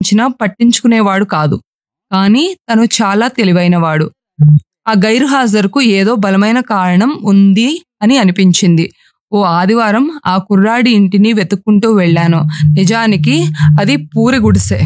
ప్రయత్నించినా పట్టించుకునేవాడు కాదు కానీ తను చాలా తెలివైనవాడు ఆ గైర్హాజరుకు ఏదో బలమైన కారణం ఉంది అని అనిపించింది ఓ ఆదివారం ఆ కుర్రాడి ఇంటిని వెతుక్కుంటూ వెళ్ళాను నిజానికి అది పూరి గుడిసె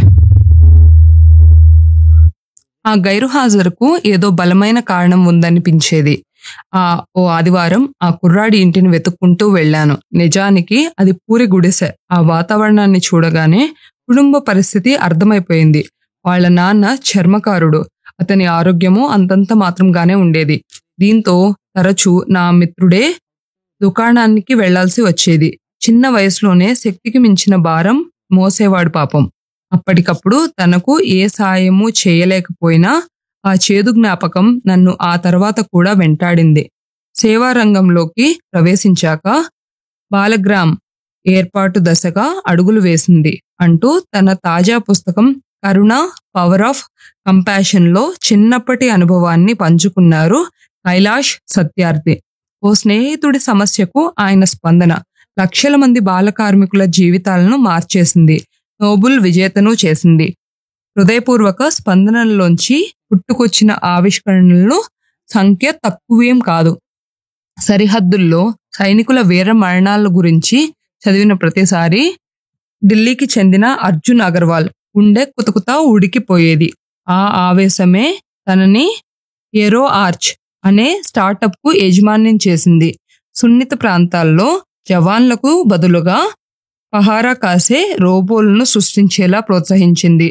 ఆ గైరుహాజరుకు ఏదో బలమైన కారణం ఉందనిపించేది ఆ ఓ ఆదివారం ఆ కుర్రాడి ఇంటిని వెతుక్కుంటూ వెళ్ళాను నిజానికి అది పూరి గుడిసె ఆ వాతావరణాన్ని చూడగానే కుటుంబ పరిస్థితి అర్థమైపోయింది వాళ్ళ నాన్న చర్మకారుడు అతని ఆరోగ్యము అంతంత మాత్రంగానే ఉండేది దీంతో తరచూ నా మిత్రుడే దుకాణానికి వెళ్లాల్సి వచ్చేది చిన్న వయసులోనే శక్తికి మించిన భారం మోసేవాడు పాపం అప్పటికప్పుడు తనకు ఏ సాయము చేయలేకపోయినా ఆ చేదు జ్ఞాపకం నన్ను ఆ తర్వాత కూడా వెంటాడింది సేవా రంగంలోకి ప్రవేశించాక బాలగ్రామ్ ఏర్పాటు దశగా అడుగులు వేసింది అంటూ తన తాజా పుస్తకం కరుణ పవర్ ఆఫ్ కంపాషన్లో చిన్నప్పటి అనుభవాన్ని పంచుకున్నారు కైలాష్ సత్యార్థి ఓ స్నేహితుడి సమస్యకు ఆయన స్పందన లక్షల మంది బాల కార్మికుల జీవితాలను మార్చేసింది నోబుల్ విజేతను చేసింది హృదయపూర్వక స్పందనల్లోంచి పుట్టుకొచ్చిన ఆవిష్కరణలు సంఖ్య తక్కువేం కాదు సరిహద్దుల్లో సైనికుల వీర మరణాల గురించి చదివిన ప్రతిసారి ఢిల్లీకి చెందిన అర్జున్ అగర్వాల్ గుండె కుతకుతా ఉడికిపోయేది ఆ ఆవేశమే తనని ఎరో ఆర్చ్ అనే స్టార్టప్కు యజమాన్యం చేసింది సున్నిత ప్రాంతాల్లో జవాన్లకు బదులుగా పహారా కాసే రోబోలను సృష్టించేలా ప్రోత్సహించింది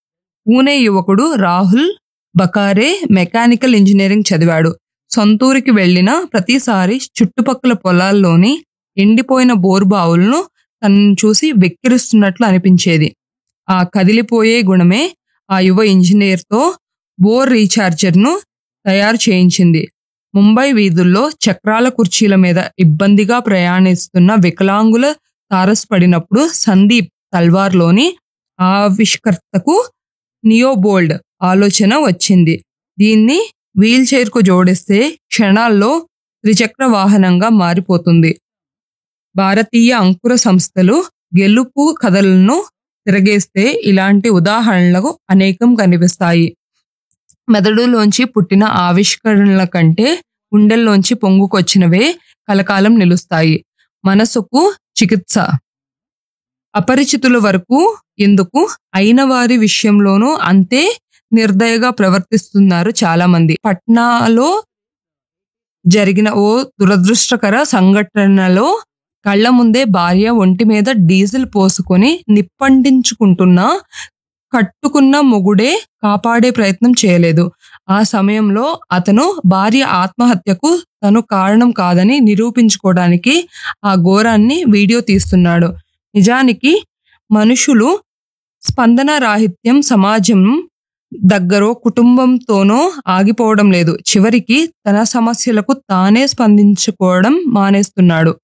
పూణే యువకుడు రాహుల్ బకారే మెకానికల్ ఇంజనీరింగ్ చదివాడు సొంతూరికి వెళ్లిన ప్రతిసారి చుట్టుపక్కల పొలాల్లోని ఎండిపోయిన బోరుబావులను తనను చూసి వెక్కిరిస్తున్నట్లు అనిపించేది ఆ కదిలిపోయే గుణమే ఆ యువ ఇంజనీర్తో బోర్ రీఛార్జర్ను తయారు చేయించింది ముంబై వీధుల్లో చక్రాల కుర్చీల మీద ఇబ్బందిగా ప్రయాణిస్తున్న వికలాంగుల తారసపడినప్పుడు సందీప్ తల్వార్లోని ఆవిష్కర్తకు నియోబోల్డ్ ఆలోచన వచ్చింది దీన్ని వీల్ చైర్కు జోడిస్తే క్షణాల్లో త్రిచక్ర వాహనంగా మారిపోతుంది భారతీయ అంకుర సంస్థలు గెలుపు కథలను తిరగేస్తే ఇలాంటి ఉదాహరణలకు అనేకం కనిపిస్తాయి మెదడులోంచి పుట్టిన ఆవిష్కరణల కంటే గుండెల్లోంచి పొంగుకొచ్చినవే కలకాలం నిలుస్తాయి మనసుకు చికిత్స అపరిచితుల వరకు ఎందుకు అయిన వారి విషయంలోనూ అంతే నిర్దయగా ప్రవర్తిస్తున్నారు చాలా మంది పట్నాలో జరిగిన ఓ దురదృష్టకర సంఘటనలో కళ్ళ ముందే భార్య ఒంటి మీద డీజిల్ పోసుకొని నిప్పంటించుకుంటున్నా కట్టుకున్న మొగుడే కాపాడే ప్రయత్నం చేయలేదు ఆ సమయంలో అతను భార్య ఆత్మహత్యకు తను కారణం కాదని నిరూపించుకోవడానికి ఆ ఘోరాన్ని వీడియో తీస్తున్నాడు నిజానికి మనుషులు స్పందన రాహిత్యం సమాజం దగ్గరో కుటుంబంతోనో ఆగిపోవడం లేదు చివరికి తన సమస్యలకు తానే స్పందించుకోవడం మానేస్తున్నాడు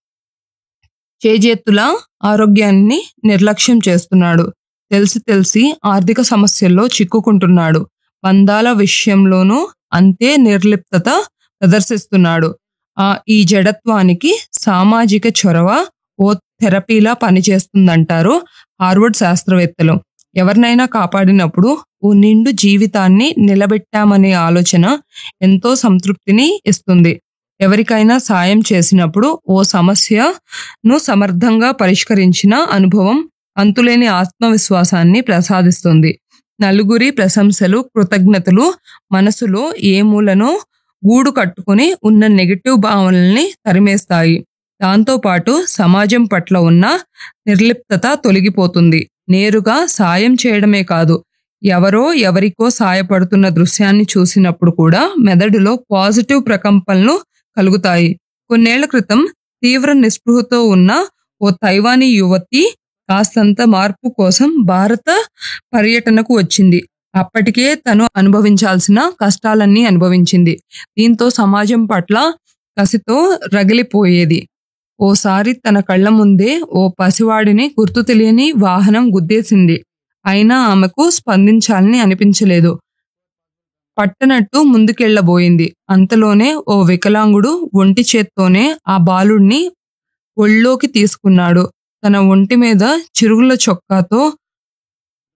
చేజేతుల ఆరోగ్యాన్ని నిర్లక్ష్యం చేస్తున్నాడు తెలిసి తెలిసి ఆర్థిక సమస్యల్లో చిక్కుకుంటున్నాడు బంధాల విషయంలోనూ అంతే నిర్లిప్తత ప్రదర్శిస్తున్నాడు ఆ ఈ జడత్వానికి సామాజిక చొరవ ఓ థెరపీలా పనిచేస్తుందంటారు హార్వర్డ్ శాస్త్రవేత్తలు ఎవరినైనా కాపాడినప్పుడు ఓ నిండు జీవితాన్ని నిలబెట్టామనే ఆలోచన ఎంతో సంతృప్తిని ఇస్తుంది ఎవరికైనా సాయం చేసినప్పుడు ఓ సమస్యను సమర్థంగా పరిష్కరించిన అనుభవం అంతులేని ఆత్మవిశ్వాసాన్ని ప్రసాదిస్తుంది నలుగురి ప్రశంసలు కృతజ్ఞతలు మనసులో ఏ మూలనో గూడు కట్టుకుని ఉన్న నెగిటివ్ భావనల్ని తరిమేస్తాయి దాంతోపాటు సమాజం పట్ల ఉన్న నిర్లిప్తత తొలగిపోతుంది నేరుగా సాయం చేయడమే కాదు ఎవరో ఎవరికో సాయపడుతున్న దృశ్యాన్ని చూసినప్పుడు కూడా మెదడులో పాజిటివ్ ప్రకంపనలు కలుగుతాయి కొన్నేళ్ల క్రితం తీవ్ర నిస్పృహతో ఉన్న ఓ తైవానీ యువతి కాస్తంత మార్పు కోసం భారత పర్యటనకు వచ్చింది అప్పటికే తను అనుభవించాల్సిన కష్టాలన్నీ అనుభవించింది దీంతో సమాజం పట్ల కసితో రగిలిపోయేది ఓసారి తన కళ్ళ ముందే ఓ పసివాడిని గుర్తు తెలియని వాహనం గుద్దేసింది అయినా ఆమెకు స్పందించాలని అనిపించలేదు పట్టనట్టు ముందుకెళ్లబోయింది అంతలోనే ఓ వికలాంగుడు ఒంటి చేత్తోనే ఆ బాలుడిని ఒళ్ళోకి తీసుకున్నాడు తన ఒంటి మీద చిరుగుల చొక్కాతో